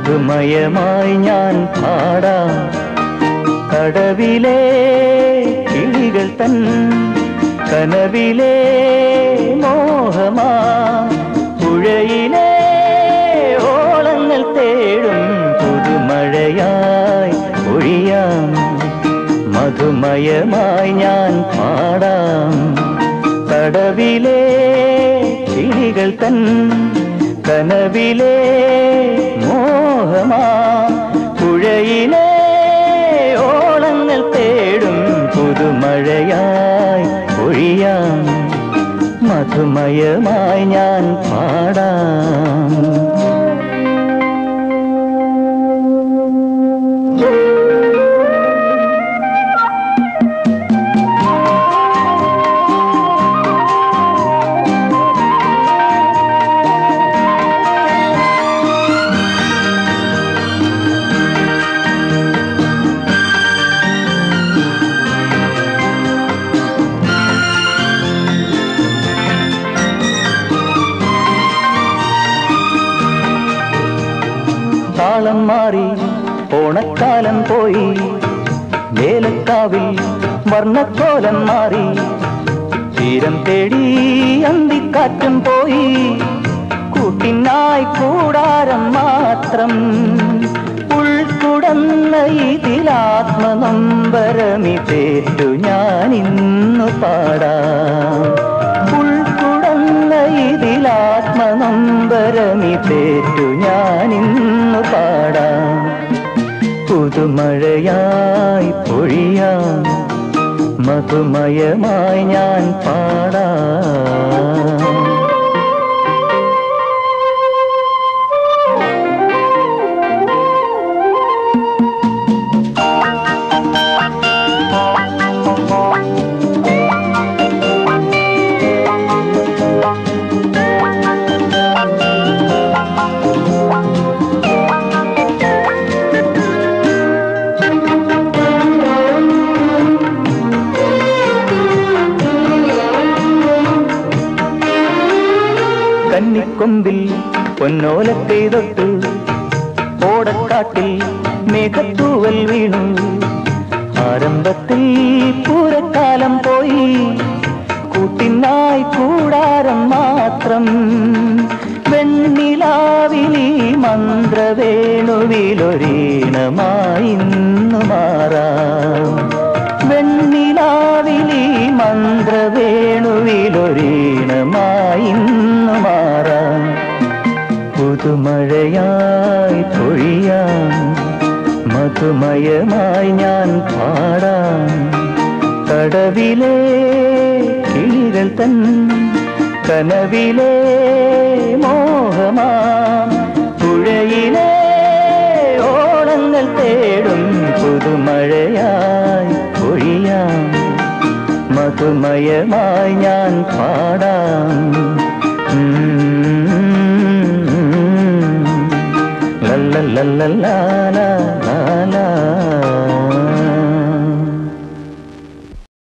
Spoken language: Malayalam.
മധുമയമായി ഞാൻ പാടാം കടവിലെ കിളികൾ തൻ കനവിലെ മോഹമാ പുഴയിലെ ഓളങ്ങൾ തേടും പുതുമഴയായി ഒഴിയാം മധുമയമായി ഞാൻ പാടാം കടവിലെ കിളികൾ തൻ കനവിലെ മോഹമാ പുഴയിലെ ഓളങ്ങൾ തേടും പുതുമഴയായി ഒഴിയാം മധുമയമായി ഞാൻ പാടാം താളം മാറി ഓണക്കാലം പോയി വേലക്കാവിൽ വർണ്ണക്കോലം മാറി തീരം തേടി അന്തിക്കാറ്റും പോയി കൂട്ടിനായി കൂടാരം മാത്രം ഉൾക്കുടന്ന ഇതിലാത്മനൊമ്പരമി തേറ്റു ഞാൻ ഇന്നു പാടാം ഉൾക്കുടന്ന ഇതിലാത്മനൊമ്പരമി തേറ്റു ഞാൻ ഇന്നു പാടാം പുതുമഴയായി പൊഴിയാം മധുമയമായി ഞാൻ പാടാം കന്നിക്കൊമ്പിൽ പൊന്നോലത്തെ തൊട്ട് ഓടക്കാട്ടിൽ മേഘത്തൂവൽ വീണു ആരംഭത്തിൽ പൂരക്കാലം പോയി കൂട്ടിനായി കൂടാരം മാത്രം വെണ്ണിലാവിലി മന്ത്രവേണുവിലൊരീണമായി ഇന്നു മാറാം വെണ്ണിലാവിലി മന്ത്രവേണുവിലൊരീണമായി ഇന്നു മാറാം പുതുമഴയായി പൊഴിയാം മധുമയമായി ഞാൻ പാടാം കടവിലെ കിളികൾ തൻ കനവിലെ മോഹമാം പുഴയിലെ ഓളങ്ങൾ തേടും പുതുമഴയായി പൊഴിയാം മധുമയമായി ഞാൻ പാടാം ഉം. ലല്ലല്ലല്ലലാല,